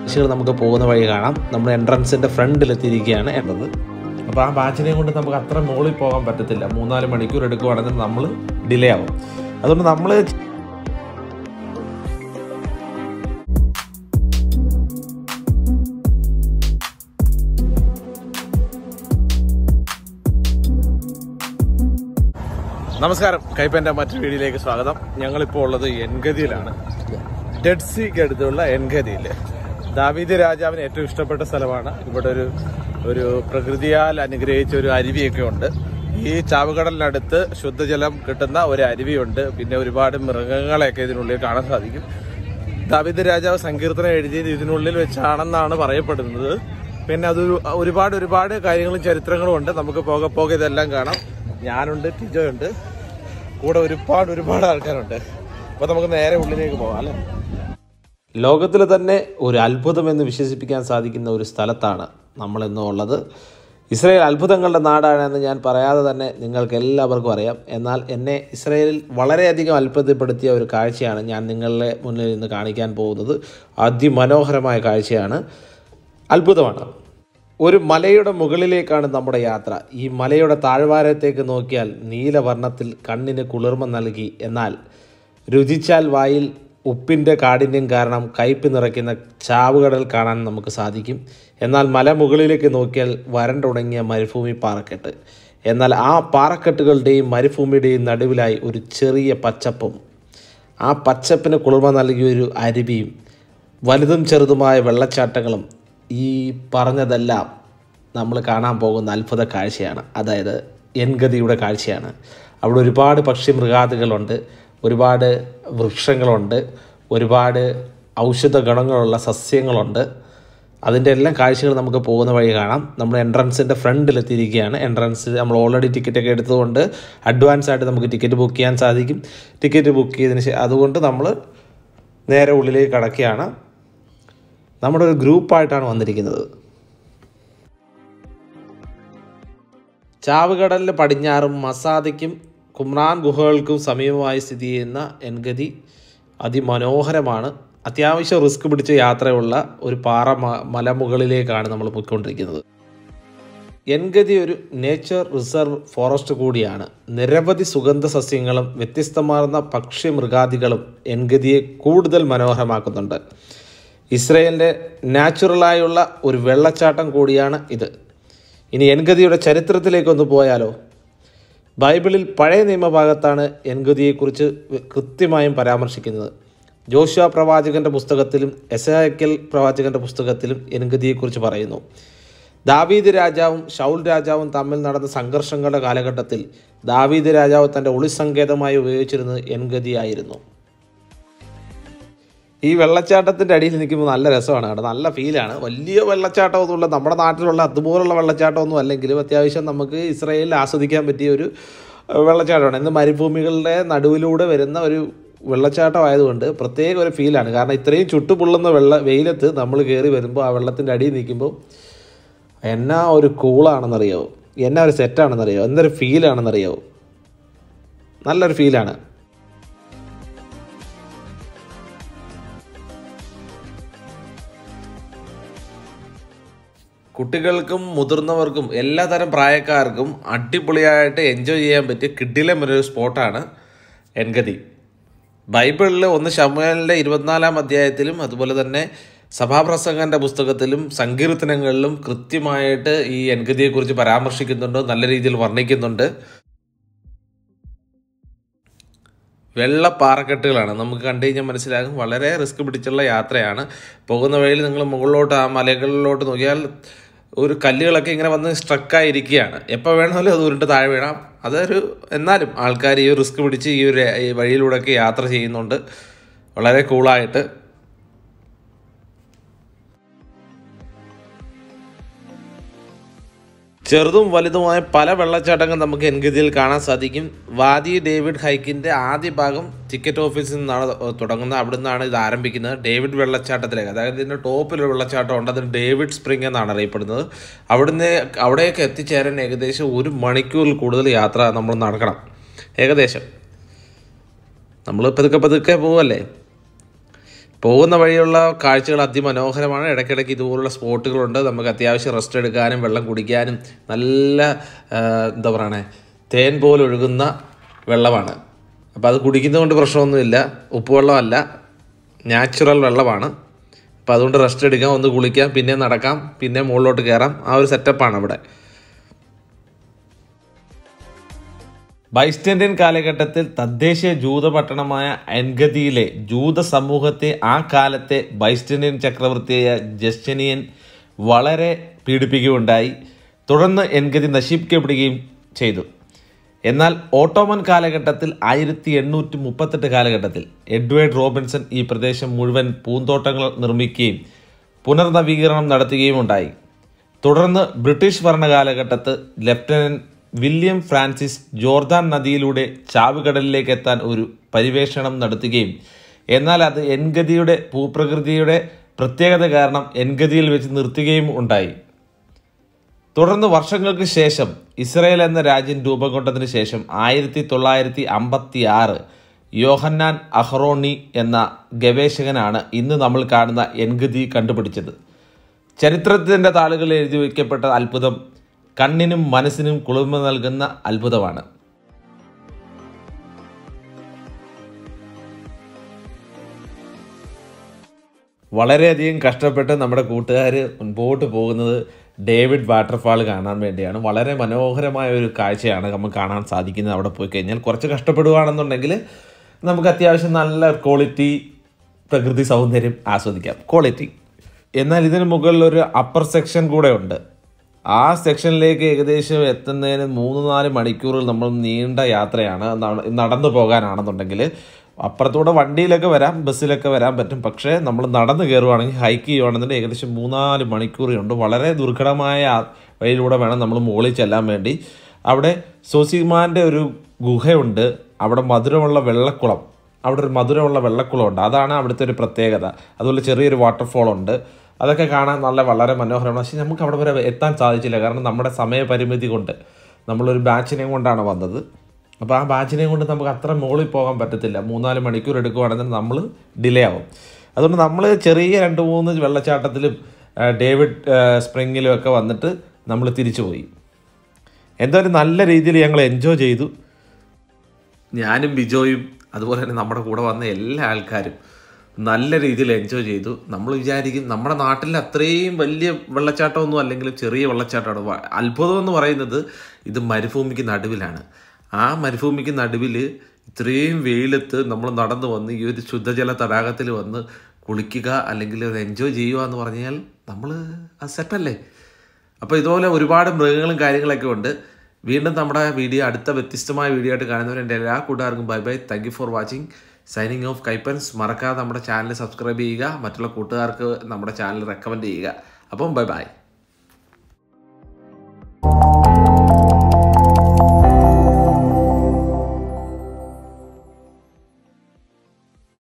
കാഴ്ചകൾ നമുക്ക് പോകുന്ന വഴി കാണാം നമ്മൾ എൻട്രൻസിൻ്റെ ഫ്രണ്ടിലെത്തിയിരിക്കുകയാണ് എന്നത് അപ്പോൾ ആ ബാച്ചിനെയും കൊണ്ട് നമുക്ക് അത്ര മുകളിൽ പോകാൻ പറ്റത്തില്ല മൂന്നാല് മണിക്കൂർ എടുക്കുവാണെങ്കിൽ നമ്മൾ ഡിലേ ആവും അതുകൊണ്ട് നമ്മൾ നമസ്കാരം കൈപ്പൻ്റെ മറ്റൊരു വീഡിയോയിലേക്ക് സ്വാഗതം ഞങ്ങളിപ്പോൾ ഉള്ളത് എൻഗതിയിലാണ് ഡെഡ് സീക്ക് അടുത്തുള്ള എൻഗതിയിൽ ദാവീദ് രാജാവിന് ഏറ്റവും ഇഷ്ടപ്പെട്ട സ്ഥലമാണ് ഇവിടെ ഒരു ഒരു പ്രകൃതിയാൽ അനുഗ്രഹിച്ച ഒരു അരുവിയൊക്കെ ഉണ്ട് ഈ ചാവുകടലിനടുത്ത് ശുദ്ധജലം കിട്ടുന്ന ഒരു അരുവിയുണ്ട് പിന്നെ ഒരുപാട് മൃഗങ്ങളെയൊക്കെ ഇതിനുള്ളിൽ കാണാൻ സാധിക്കും ദാവീദ് രാജാവ് സങ്കീർത്തനം എഴുതിയത് ഇതിനുള്ളിൽ വെച്ചാണെന്നാണ് പറയപ്പെടുന്നത് പിന്നെ അതൊരു ഒരുപാട് ഒരുപാട് കാര്യങ്ങളും ചരിത്രങ്ങളും ഉണ്ട് നമുക്ക് പോകെ പോകെ ഇതെല്ലാം കാണാം ഞാനുണ്ട് ടിജോയുണ്ട് കൂടെ ഒരുപാട് ഒരുപാട് ആൾക്കാരുണ്ട് അപ്പോൾ നമുക്ക് നേരെ ഉള്ളിലേക്ക് പോകാം അല്ലേ ലോകത്തിൽ തന്നെ ഒരു അത്ഭുതം എന്ന് വിശേഷിപ്പിക്കാൻ സാധിക്കുന്ന ഒരു സ്ഥലത്താണ് നമ്മൾ ഇന്ന് ഉള്ളത് ഇസ്രയേൽ അത്ഭുതങ്ങളുടെ നാടാണെന്ന് ഞാൻ പറയാതെ തന്നെ നിങ്ങൾക്ക് എല്ലാവർക്കും അറിയാം എന്നാൽ എന്നെ ഇസ്രയേലിൽ വളരെയധികം അത്ഭുതപ്പെടുത്തിയ ഒരു കാഴ്ചയാണ് ഞാൻ നിങ്ങളുടെ മുന്നിൽ ഇന്ന് കാണിക്കാൻ പോകുന്നത് അതിമനോഹരമായ കാഴ്ചയാണ് അത്ഭുതമാണ് ഒരു മലയുടെ മുകളിലേക്കാണ് നമ്മുടെ യാത്ര ഈ മലയുടെ താഴ്വാരത്തേക്ക് നോക്കിയാൽ നീലവർണ്ണത്തിൽ കണ്ണിന് കുളിർമ നൽകി എന്നാൽ രുചിച്ചാൽ വായിൽ ഉപ്പിൻ്റെ കാഠിന്യം കാരണം കയ്പ് നിറയ്ക്കുന്ന ചാവുകടൽ കാണാൻ നമുക്ക് സാധിക്കും എന്നാൽ മലമുകളിലേക്ക് നോക്കിയാൽ വരണ്ടുണങ്ങിയ മരുഭൂമി പാറക്കെട്ട് എന്നാൽ ആ പാറക്കെട്ടുകളുടെയും മരുഭൂമിയുടെയും നടുവിലായി ഒരു ചെറിയ പച്ചപ്പും ആ പച്ചപ്പിന് കുളിർമ നൽകിയ ഒരു അരുവിയും വലുതും ചെറുതുമായ വെള്ളച്ചാട്ടങ്ങളും ഈ പറഞ്ഞതെല്ലാം നമ്മൾ കാണാൻ പോകുന്ന അത്ഭുത കാഴ്ചയാണ് അതായത് എൻഗതിയുടെ കാഴ്ചയാണ് അവിടെ ഒരുപാട് പക്ഷി മൃഗാദികളുണ്ട് ഒരുപാട് വൃക്ഷങ്ങളുണ്ട് ഒരുപാട് ഔഷധ ഗുണങ്ങളുള്ള സസ്യങ്ങളുണ്ട് അതിൻ്റെ എല്ലാം കാഴ്ചകൾ നമുക്ക് പോകുന്ന വഴി കാണാം നമ്മൾ എൻട്രൻസിൻ്റെ ഫ്രണ്ടിലെത്തിയിരിക്കുകയാണ് എൻട്രൻസ് നമ്മൾ ഓൾറെഡി ടിക്കറ്റൊക്കെ എടുത്തതുകൊണ്ട് അഡ്വാൻസ് ആയിട്ട് നമുക്ക് ടിക്കറ്റ് ബുക്ക് ചെയ്യാൻ സാധിക്കും ടിക്കറ്റ് ബുക്ക് ചെയ്തതിന് ശേഷം അതുകൊണ്ട് നമ്മൾ നേരെ ഉള്ളിലേക്ക് കടക്കുകയാണ് നമ്മുടെ ഒരു ഗ്രൂപ്പായിട്ടാണ് വന്നിരിക്കുന്നത് ചാവുകടലിന് പടിഞ്ഞാറും മസാദയ്ക്കും കുമ്രാൻ ഗുഹകൾക്കും സമീപമായി സ്ഥിതി ചെയ്യുന്ന എൻഗതി അതിമനോഹരമാണ് അത്യാവശ്യം റിസ്ക് പിടിച്ച യാത്രയുള്ള ഒരു പാറ മ- മലമുകളിലേക്കാണ് നമ്മൾ പോയിക്കൊണ്ടിരിക്കുന്നത് എൻഗതി ഒരു നേച്ചർ റിസർവ് ഫോറസ്റ്റ് കൂടിയാണ് നിരവധി സുഗന്ധ സസ്യങ്ങളും വ്യത്യസ്തമാർന്ന പക്ഷി മൃഗാദികളും എൻഗതിയെ കൂടുതൽ മനോഹരമാക്കുന്നുണ്ട് ഇസ്രയേലിൻ്റെ നാച്ചുറലായുള്ള ഒരു വെള്ളച്ചാട്ടം കൂടിയാണ് ഇത് ഇനി എൻഗതിയുടെ ചരിത്രത്തിലേക്കൊന്ന് പോയാലോ ബൈബിളിൽ പഴയ നിയമഭാഗത്താണ് എൻഗതിയെക്കുറിച്ച് കൃത്യമായും പരാമർശിക്കുന്നത് ജോഷുവ പ്രവാചകന്റെ പുസ്തകത്തിലും എസഹക്കൽ പ്രവാചകന്റെ പുസ്തകത്തിലും എൻഗതിയെക്കുറിച്ച് പറയുന്നു ദാവീദ് രാജാവും ഷൗൽ രാജാവും തമ്മിൽ നടന്ന സംഘർഷങ്ങളുടെ കാലഘട്ടത്തിൽ ദാവീദ് രാജാവ് തൻ്റെ ഒളിസങ്കേതമായി ഉപയോഗിച്ചിരുന്നത് എൻഗതിയായിരുന്നു ഈ വെള്ളച്ചാട്ടത്തിൻ്റെ അടിയിൽ നിൽക്കുമ്പോൾ നല്ല രസമാണ് കേട്ടോ നല്ല ഫീലാണ് വലിയ വെള്ളച്ചാട്ടമൊന്നുമില്ല നമ്മുടെ നാട്ടിലുള്ള അതുപോലുള്ള വെള്ളച്ചാട്ടമൊന്നും അല്ലെങ്കിലും അത്യാവശ്യം നമുക്ക് ഇസ്രയേലിൽ ആസ്വദിക്കാൻ പറ്റിയ ഒരു ഏഹ്, വെള്ളച്ചാട്ടമാണ് ഇന്ന് മരുഭൂമികളുടെ നടുവിലൂടെ വരുന്ന ഒരു വെള്ളച്ചാട്ടം ആയതുകൊണ്ട് പ്രത്യേക ഒരു ഫീലാണ് കാരണം ഇത്രയും ചുട്ടുപൊള്ളുന്ന വെള്ള വെയിലത്ത് നമ്മൾ കയറി വരുമ്പോൾ ആ വെള്ളത്തിൻ്റെ അടിയിൽ നിൽക്കുമ്പോൾ എന്നാ ഒരു കൂളാണെന്നറിയാവോ എന്നാ ഒരു സെറ്റാണെന്നറിയാവോ എന്തൊരു ഫീലാണെന്നറിയാവോ നല്ലൊരു ഫീലാണ് കുട്ടികൾക്കും മുതിർന്നവർക്കും എല്ലാതരം പ്രായക്കാർക്കും അടിപൊളിയായിട്ട് എൻജോയ് ചെയ്യാൻ പറ്റിയ കിഡിലം ഒരു സ്പോട്ടാണ് എൻഗതി ബൈബിളിൽ ഒന്ന് ഷമുവേലിൻ്റെ ഇരുപത്തിനാലാം അധ്യായത്തിലും അതുപോലെ തന്നെ സഭാപ്രസംഗൻ്റെ പുസ്തകത്തിലും സങ്കീർത്തനങ്ങളിലും കൃത്യമായിട്ട് ഈ എൻഗതിയെക്കുറിച്ച് പരാമർശിക്കുന്നുണ്ട് നല്ല രീതിയിൽ വർണ്ണിക്കുന്നുണ്ട് വെള്ള പാറക്കെട്ടുകളാണ് നമുക്ക് കണ്ടു കഴിഞ്ഞാൽ മനസ്സിലാകും വളരെ റിസ്ക് പിടിച്ചുള്ള യാത്രയാണ് പോകുന്ന വഴിയിൽ നിങ്ങൾ മുകളിലോട്ട് ആ മലകളിലോട്ട് നോക്കിയാൽ ഒരു കല്ലുകളൊക്കെ ഇങ്ങനെ വന്ന് സ്ട്രക്കായിരിക്കുകയാണ് എപ്പോൾ വേണമെങ്കിലും അത് ഉരുണ്ട് താഴെ വീഴാം അതൊരു എന്നാലും ആൾക്കാർ ഈ റിസ്ക് പിടിച്ച് ഈ ഒരു ഈ വഴിയിലൂടെയൊക്കെ യാത്ര ചെയ്യുന്നുണ്ട് വളരെ കൂളായിട്ട് ചെറുതും വലുതുമായ പല വെള്ളച്ചാട്ടങ്ങൾ നമുക്ക് എൻഗതിയിൽ കാണാൻ സാധിക്കും വാദി ഡേവിഡ് ഹൈക്കിൻ്റെ ആദ്യ ഭാഗം ടിക്കറ്റ് ഓഫീസിൽ നിന്നാണ് തുടങ്ങുന്നത് അവിടെ നിന്നാണ് ഇത് ആരംഭിക്കുന്നത് ഡേവിഡ് വെള്ളച്ചാട്ടത്തിലേക്ക് അതായത് ഇതിൻ്റെ ടോപ്പിലൊരു വെള്ളച്ചാട്ടം ഉണ്ട് അതിന് ഡേവിഡ് സ്പ്രിംഗ് എന്നാണ് അറിയപ്പെടുന്നത് അവിടുന്ന് അവിടേക്ക് എത്തിച്ചേരാൻ ഏകദേശം ഒരു മണിക്കൂറിൽ കൂടുതൽ യാത്ര നമ്മൾ നടക്കണം ഏകദേശം നമ്മൾ പതുക്കെ പതുക്കെ പോവല്ലേ പോകുന്ന വഴിയുള്ള കാഴ്ചകൾ അതിമനോഹരമാണ് ഇടയ്ക്കിടയ്ക്ക് ഇതുപോലുള്ള സ്പോട്ടുകളുണ്ട് നമുക്ക് അത്യാവശ്യം റെസ്റ്റ് എടുക്കാനും വെള്ളം കുടിക്കാനും നല്ല ആ, എന്താ പറയണേ തേൻ പോലെ ഒഴുകുന്ന വെള്ളമാണ് അപ്പോൾ അത് കുടിക്കുന്നതുകൊണ്ട് പ്രശ്നമൊന്നുമില്ല ഉപ്പുവെള്ളമല്ല നാച്ചുറൽ വെള്ളമാണ് അപ്പോൾ അതുകൊണ്ട് റെസ്റ്റ് എടുക്കാം ഒന്ന് കുളിക്കാം പിന്നെ നടക്കാം പിന്നെ മുകളിലോട്ട് കയറാം ആ ഒരു സെറ്റപ്പാണ് അവിടെ ബൈസ്റ്റൻഡിയൻ കാലഘട്ടത്തിൽ തദ്ദേശീയ ജൂത പട്ടണമായ എൻഗതിയിലെ ജൂത സമൂഹത്തെ ആ കാലത്തെ ബൈസ്റ്റൻഡിയൻ ചക്രവർത്തിയായ ജസ്റ്റനിയൻ വളരെ പീഡിപ്പിക്കുകയുണ്ടായി തുടർന്ന് എൻഗതി നശിപ്പിക്കപ്പെടുകയും ചെയ്തു എന്നാൽ ഓട്ടോമൻ കാലഘട്ടത്തിൽ ആയിരത്തി എണ്ണൂറ്റി മുപ്പത്തെട്ട് കാലഘട്ടത്തിൽ എഡ്വേർഡ് റോബിൻസൺ ഈ പ്രദേശം മുഴുവൻ പൂന്തോട്ടങ്ങൾ നിർമ്മിക്കുകയും പുനർനവീകരണം നടത്തുകയും ഉണ്ടായി തുടർന്ന് ബ്രിട്ടീഷ് ഭരണകാലഘട്ടത്ത് ലഫ്റ്റനന്റ് വില്യം ഫ്രാൻസിസ് ജോർദാൻ നദിയിലൂടെ ചാവുകടലിലേക്ക് എത്താൻ ഒരു പരിവേഷണം നടത്തുകയും എന്നാൽ അത് എൻഗതിയുടെ ഭൂപ്രകൃതിയുടെ പ്രത്യേകത കാരണം എൻഗതിയിൽ വെച്ച് നിർത്തുകയും ഉണ്ടായി തുടർന്ന് വർഷങ്ങൾക്ക് ശേഷം ഇസ്രയേൽ എന്ന രാജ്യം രൂപം കൊണ്ടതിന് ശേഷം ആയിരത്തി തൊള്ളായിരത്തി അമ്പത്തി ആറ് യോഹന്നാൻ അഹ്റോണി എന്ന ഗവേഷകനാണ് ഇന്ന് നമ്മൾ കാണുന്ന എൻഗതി കണ്ടുപിടിച്ചത് ചരിത്രത്തിൻ്റെ താളുകളിൽ എഴുതി വയ്ക്കപ്പെട്ട അത്ഭുതം കണ്ണിനും മനസ്സിനും കുളിർമ നൽകുന്ന അത്ഭുതമാണ് വളരെയധികം കഷ്ടപ്പെട്ട് നമ്മുടെ കൂട്ടുകാർ മുൻപോട്ട് പോകുന്നത് ഡേവിഡ് വാട്ടർഫാൾ കാണാൻ വേണ്ടിയാണ് വളരെ മനോഹരമായ ഒരു കാഴ്ചയാണ് നമുക്ക് കാണാൻ സാധിക്കുന്നത് അവിടെ പോയി കഴിഞ്ഞാൽ കുറച്ച് കഷ്ടപ്പെടുകയാണെന്നുണ്ടെങ്കിൽ നമുക്ക് അത്യാവശ്യം നല്ല ക്വാളിറ്റി പ്രകൃതി സൗന്ദര്യം ആസ്വദിക്കാം ക്വാളിറ്റി എന്നാൽ ഇതിന് മുകളിൽ ഒരു അപ്പർ സെക്ഷൻ കൂടെ ഉണ്ട് ആ സെക്ഷനിലേക്ക് ഏകദേശം എത്തുന്നതിന് മൂന്ന് നാല് മണിക്കൂറിൽ നമ്മൾ നീണ്ട യാത്രയാണ് നട- നടന്നു പോകാനാണെന്നുണ്ടെങ്കിൽ അപ്പുറത്തൂടെ വണ്ടിയിലൊക്കെ വരാം ബസ്സിലൊക്കെ വരാൻ പറ്റും പക്ഷേ നമ്മൾ നടന്ന് കയറുവാണെങ്കിൽ ഹൈക്ക് ചെയ്യുവാണെന്നുണ്ടെങ്കിൽ ഏകദേശം മൂന്നാല് മണിക്കൂറുണ്ട് വളരെ ദുർഘടമായ ആ വഴിയിലൂടെ വേണം നമ്മൾ മുകളിൽ ചെല്ലാൻ വേണ്ടി അവിടെ സോസിമാൻ്റെ ഒരു ഗുഹയുണ്ട് അവിടെ മധുരമുള്ള വെള്ളക്കുളം അവിടെ ഒരു മധുരമുള്ള വെള്ളക്കുളമുണ്ട് അതാണ് അവിടുത്തെ ഒരു പ്രത്യേകത അതുപോലെ ചെറിയൊരു വാട്ടർഫോൾ ഉണ്ട് അതൊക്കെ കാണാൻ നല്ല വളരെ മനോഹരമാണ് പക്ഷേ നമുക്ക് അവിടെ വരെ എത്താൻ സാധിച്ചില്ല കാരണം നമ്മുടെ സമയപരിമിതി കൊണ്ട് നമ്മളൊരു ബാച്ചിനെയും കൊണ്ടാണ് വന്നത് അപ്പോൾ ആ ബാച്ചിനെയും കൊണ്ട് നമുക്ക് അത്ര മുകളിൽ പോകാൻ പറ്റത്തില്ല മൂന്നാല് മണിക്കൂർ എടുക്കുവാണെങ്കിൽ നമ്മൾ ഡിലേ ആവും അതുകൊണ്ട് നമ്മൾ ചെറിയ രണ്ട് മൂന്ന് വെള്ളച്ചാട്ടത്തിലും ആ, ഡേവിഡ് ആ, സ്പ്രിങ്ങിലും ഒക്കെ വന്നിട്ട് നമ്മൾ തിരിച്ചു പോയി എന്തായാലും നല്ല രീതിയിൽ ഞങ്ങൾ എൻജോയ് ചെയ്തു ഞാനും ബിജോയും അതുപോലെ തന്നെ നമ്മുടെ കൂടെ വന്ന എല്ലാ ആൾക്കാരും നല്ല രീതിയിൽ എൻജോയ് ചെയ്തു നമ്മൾ വിചാരിക്കും നമ്മുടെ നാട്ടിൽ അത്രയും വലിയ വെള്ളച്ചാട്ടമൊന്നും അല്ലെങ്കിലും ചെറിയ വെള്ളച്ചാട്ടമാണ് വ- അത്ഭുതം എന്ന് പറയുന്നത് ഇത് മരുഭൂമിക്ക് നടുവിലാണ് ആ മരുഭൂമിക്ക് നടുവിൽ ഇത്രയും വെയിലത്ത് നമ്മൾ നടന്നു വന്ന് ഈ ഒരു ശുദ്ധജല തടാകത്തിൽ വന്ന് കുളിക്കുക അല്ലെങ്കിൽ ഒരു എൻജോയ് ചെയ്യുക എന്ന് പറഞ്ഞാൽ നമ്മൾ അത് സെറ്റല്ലേ അപ്പോൾ ഇതുപോലെ ഒരുപാട് മൃഗങ്ങളും കാര്യങ്ങളൊക്കെ ഉണ്ട് വീണ്ടും നമ്മുടെ വീഡിയോ അടുത്ത വ്യത്യസ്തമായ വീഡിയോ ആയിട്ട് കാണുന്നവർ എൻ്റെ എല്ലാ കൂട്ടുകാർക്കും bye bye thank you for watching signing off കൈപ്പൻസ് മറക്കാതെ നമ്മുടെ ചാനൽ സബ്സ്ക്രൈബ് ചെയ്യുക മറ്റുള്ള കൂട്ടുകാർക്ക് നമ്മുടെ ചാനൽ റെക്കമെൻഡ് ചെയ്യുക അപ്പം ബൈ ബൈ